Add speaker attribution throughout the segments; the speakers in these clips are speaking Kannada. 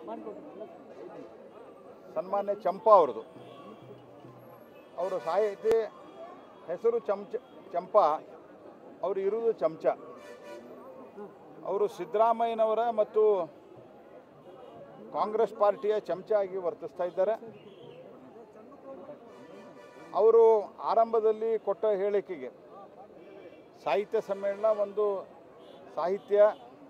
Speaker 1: ಸನ್ಮಾನ್ಯ ಚಂಪಾ ಅವ್ರದ್ದು ಅವರು ಸಾಹಿತಿ ಹೆಸರು ಚಮಚ ಚಂಪಾ ಅವರು ಇರುವುದು ಚಮಚ ಅವರು ಸಿದ್ದರಾಮಯ್ಯನವರ ಮತ್ತು ಕಾಂಗ್ರೆಸ್ ಪಾರ್ಟಿಯ ಚಮಚ ಆಗಿ ವರ್ತಿಸ್ತಾ ಇದ್ದಾರೆ ಅವರು ಆರಂಭದಲ್ಲಿ ಕೊಟ್ಟ ಹೇಳಿಕೆಗೆ ಸಾಹಿತ್ಯ ಸಮ್ಮೇಳನ ಒಂದು ಸಾಹಿತ್ಯ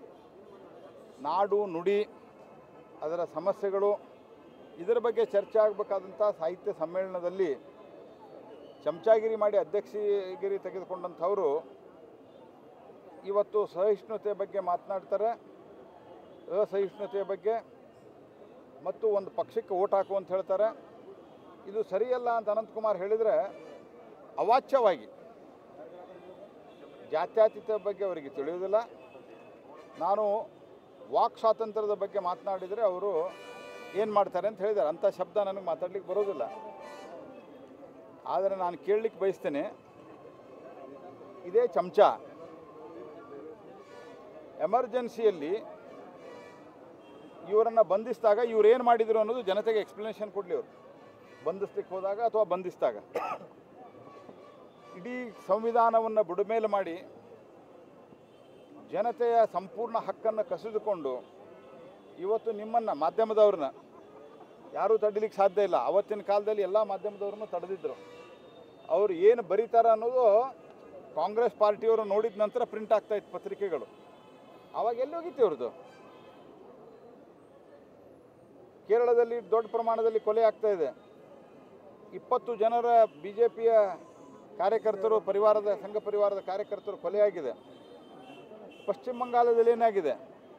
Speaker 1: ನಾಡು ನುಡಿ ಅದರ ಸಮಸ್ಯೆಗಳು ಇದರ ಬಗ್ಗೆ ಚರ್ಚೆ ಆಗಬೇಕಾದಂಥ ಸಾಹಿತ್ಯ ಸಮ್ಮೇಳನದಲ್ಲಿ ಚಮಚಾಗಿರಿ ಮಾಡಿ ಅಧ್ಯಕ್ಷಗಿರಿ ತೆಗೆದುಕೊಂಡಂಥವರು ಇವತ್ತು ಸಹಿಷ್ಣುತೆ ಬಗ್ಗೆ ಮಾತನಾಡ್ತಾರೆ ಅಸಹಿಷ್ಣುತೆಯ ಬಗ್ಗೆ ಮತ್ತು ಒಂದು ಪಕ್ಷಕ್ಕೆ ಓಟ್ ಹಾಕು ಅಂತ ಹೇಳ್ತಾರೆ ಇದು ಸರಿಯಲ್ಲ ಅಂತ ಅನಂತಕುಮಾರ್ ಹೇಳಿದರೆ ಅವಾಚ್ಯವಾಗಿ ಜಾತ್ಯತೀತ ಬಗ್ಗೆ ಅವರಿಗೆ ತಿಳಿಯುವುದಿಲ್ಲ ನಾನು ವಾಕ್ ಸ್ವಾತಂತ್ರ್ಯದ ಬಗ್ಗೆ ಮಾತನಾಡಿದರೆ ಅವರು ಏನು ಮಾಡ್ತಾರೆ ಅಂತ ಹೇಳಿದ್ದಾರೆ ಅಂಥ ಶಬ್ದ ನನಗೆ ಮಾತಾಡ್ಲಿಕ್ಕೆ ಬರೋದಿಲ್ಲ ಆದರೆ ನಾನು ಕೇಳಲಿಕ್ಕೆ ಬಯಸ್ತೇನೆ ಇದೇ ಚಮಚ ಎಮರ್ಜೆನ್ಸಿಯಲ್ಲಿ ಇವರನ್ನು ಬಂಧಿಸಿದಾಗ ಇವ್ರು ಏನು ಮಾಡಿದರು ಅನ್ನೋದು ಜನತೆಗೆ ಎಕ್ಸ್ಪ್ಲನೇಷನ್ ಕೊಡಲಿ ಅವರು ಬಂಧಿಸ್ಲಿಕ್ಕೆ ಹೋದಾಗ ಅಥವಾ ಬಂಧಿಸಿದಾಗ ಇಡೀ ಸಂವಿಧಾನವನ್ನು ಬುಡಮೇಲು ಮಾಡಿ ಜನತೆಯ ಸಂಪೂರ್ಣ ಹಕ್ಕನ್ನು ಕಸಿದುಕೊಂಡು ಇವತ್ತು ನಿಮ್ಮನ್ನು ಮಾಧ್ಯಮದವ್ರನ್ನ ಯಾರೂ ತಡಿಲಿಕ್ಕೆ ಸಾಧ್ಯ ಇಲ್ಲ ಅವತ್ತಿನ ಕಾಲದಲ್ಲಿ ಎಲ್ಲ ಮಾಧ್ಯಮದವ್ರನ್ನು ತಡೆದಿದ್ರು ಅವರು ಏನು ಬರೀತಾರ ಅನ್ನೋದು ಕಾಂಗ್ರೆಸ್ ಪಾರ್ಟಿಯವರು ನೋಡಿದ ನಂತರ ಪ್ರಿಂಟ್ ಆಗ್ತಾ ಇತ್ತು ಪತ್ರಿಕೆಗಳು ಅವಾಗ ಎಲ್ಲಿ ಹೋಗಿತ್ತು ಇವ್ರದ್ದು ಕೇರಳದಲ್ಲಿ ದೊಡ್ಡ ಪ್ರಮಾಣದಲ್ಲಿ ಕೊಲೆ ಆಗ್ತಾ ಇದೆ ಇಪ್ಪತ್ತು ಜನರ ಬಿ ಜೆ ಪಿಯ ಕಾರ್ಯಕರ್ತರು ಪರಿವಾರದ ಸಂಘ ಪರಿವಾರದ ಕಾರ್ಯಕರ್ತರು ಕೊಲೆಯಾಗಿದೆ ಪಶ್ಚಿಮ ಬಂಗಾಳದಲ್ಲಿ ಏನಾಗಿದೆ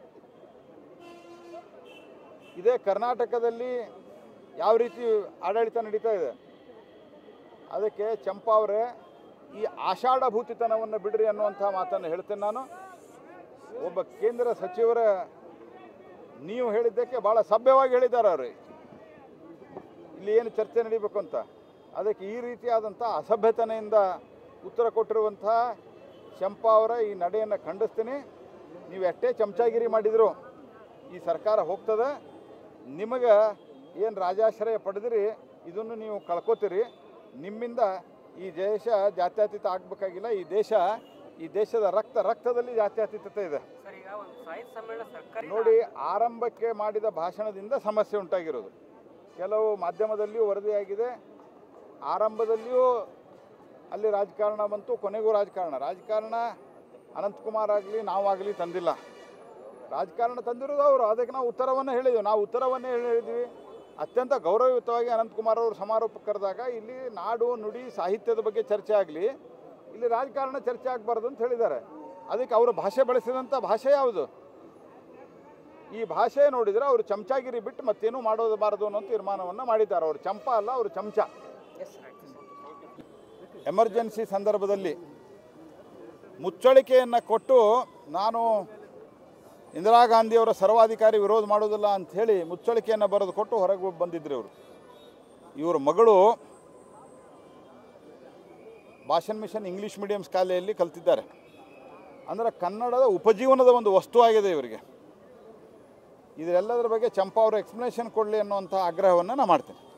Speaker 1: ಇದೇ ಕರ್ನಾಟಕದಲ್ಲಿ ಯಾವ ರೀತಿ ಆಡಳಿತ ನಡೀತಾ ಇದೆ ಅದಕ್ಕೆ ಚಂಪಾ ಅವರೇ ಈ ಆಷಾಢಭೂತಿತನವನ್ನು ಬಿಡ್ರಿ ಅನ್ನುವಂಥ ಮಾತನ್ನು ಹೇಳ್ತೇನೆ ನಾನು ಒಬ್ಬ ಕೇಂದ್ರ ಸಚಿವರ ನೀವು ಹೇಳಿದ್ದಕ್ಕೆ ಭಾಳ ಸಭ್ಯವಾಗಿ ಹೇಳಿದ್ದಾರೆ ಅವರು ಇಲ್ಲಿ ಏನು ಚರ್ಚೆ ನಡೀಬೇಕು ಅಂತ ಅದಕ್ಕೆ ಈ ರೀತಿಯಾದಂಥ ಅಸಭ್ಯತನೆಯಿಂದ ಉತ್ತರ ಕೊಟ್ಟಿರುವಂಥ ಚಂಪಾ ಅವರ ಈ ನಡೆಯನ್ನು ಖಂಡಿಸ್ತೀನಿ ನೀವು ಎಷ್ಟೇ ಚಮಚಾಗಿರಿ ಮಾಡಿದ್ರು ಈ ಸರ್ಕಾರ ಹೋಗ್ತದೆ ನಿಮಗೆ ಏನು ರಾಜಾಶ್ರಯ ಪಡೆದಿರಿ ಇದನ್ನು ನೀವು ಕಳ್ಕೊತೀರಿ ನಿಮ್ಮಿಂದ ಈ ದೇಶ ಜಾತ್ಯತೀತ ಆಗಬೇಕಾಗಿಲ್ಲ ಈ ದೇಶ ಈ ದೇಶದ ರಕ್ತ ರಕ್ತದಲ್ಲಿ ಜಾತ್ಯತೀತತೆ ಇದೆ
Speaker 2: ಸರ್ ಈಗ ಒಂದು ಸಾಹಿತ್ಯ ಸಮ್ಮೇಳನ ಸರ್ಕಾರಿ
Speaker 1: ನೋಡಿ ಆರಂಭಕ್ಕೆ ಮಾಡಿದ ಭಾಷಣದಿಂದ ಸಮಸ್ಯೆ ಉಂಟಾಗಿರೋದು ಕೆಲವು ಮಾಧ್ಯಮದಲ್ಲಿಯೂ ವರದಿಯಾಗಿದೆ ಆರಂಭದಲ್ಲಿಯೂ ಅಲ್ಲಿ ರಾಜಕಾರಣ ಬಂತು ಕೊನೆಗೂ ರಾಜಕಾರಣ ರಾಜಕಾರಣ ಅನಂತಕುಮಾರ್ ಆಗಲಿ ನಾವಾಗಲಿ ತಂದಿಲ್ಲ ರಾಜಕಾರಣ ತಂದಿರೋದು ಅವರು ಅದಕ್ಕೆ ನಾವು ಉತ್ತರವನ್ನು ಹೇಳಿದ್ವಿ ನಾವು ಉತ್ತರವನ್ನೇ ಹೇಳಿದ್ವಿ ಅತ್ಯಂತ ಗೌರವಯುತವಾಗಿ ಅನಂತಕುಮಾರ್ ಅವರು ಸಮಾರೋಪ ಕರೆದಾಗ ಇಲ್ಲಿ ನಾಡು ನುಡಿ ಸಾಹಿತ್ಯದ ಬಗ್ಗೆ ಚರ್ಚೆ ಆಗಲಿ ಇಲ್ಲಿ ರಾಜಕಾರಣ ಚರ್ಚೆ ಆಗಬಾರ್ದು ಅಂತ ಹೇಳಿದ್ದಾರೆ ಅದಕ್ಕೆ ಅವರು ಭಾಷೆ ಬಳಸಿದಂಥ ಭಾಷೆ ಯಾವುದು ಈ ಭಾಷೆ ನೋಡಿದರೆ ಅವರು ಚಮಚಾಗಿರಿ ಬಿಟ್ಟು ಮತ್ತೇನೂ ಮಾಡೋದಬಾರದು ಅನ್ನೋ ತೀರ್ಮಾನವನ್ನು ಮಾಡಿದ್ದಾರೆ ಅವರು ಚಂಪ ಅಲ್ಲ ಅವರು ಚಮಚ
Speaker 2: ಎಸ್ ಆಯ್ತು ಸರ್
Speaker 1: ಎಮರ್ಜೆನ್ಸಿ ಸಂದರ್ಭದಲ್ಲಿ ಮುಚ್ಚಳಿಕೆಯನ್ನು ಕೊಟ್ಟು ನಾನು ಇಂದಿರಾ ಗಾಂಧಿಯವರ ಸರ್ವಾಧಿಕಾರಿ ವಿರೋಧ ಮಾಡೋದಿಲ್ಲ ಅಂಥೇಳಿ ಮುಚ್ಚಳಿಕೆಯನ್ನು ಬರೆದು ಕೊಟ್ಟು ಹೊರಗೆ ಬಂದಿದ್ರು ಇವರು ಇವರ ಮಗಳು ಭಾಷನ್ ಮಿಷನ್ ಇಂಗ್ಲೀಷ್ ಮೀಡಿಯಂ ಶಾಲೆಯಲ್ಲಿ ಕಲ್ತಿದ್ದಾರೆ ಅಂದರೆ ಕನ್ನಡದ ಉಪಜೀವನದ ಒಂದು ವಸ್ತು ಆಗಿದೆ ಇವರಿಗೆ ಇದರೆಲ್ಲದರ ಬಗ್ಗೆ ಚಂಪಾ ಅವರು ಎಕ್ಸ್ಪ್ಲನೇಷನ್ ಕೊಡಲಿ ಅನ್ನುವಂಥ ಆಗ್ರಹವನ್ನು ನಾನು ಮಾಡ್ತೇನೆ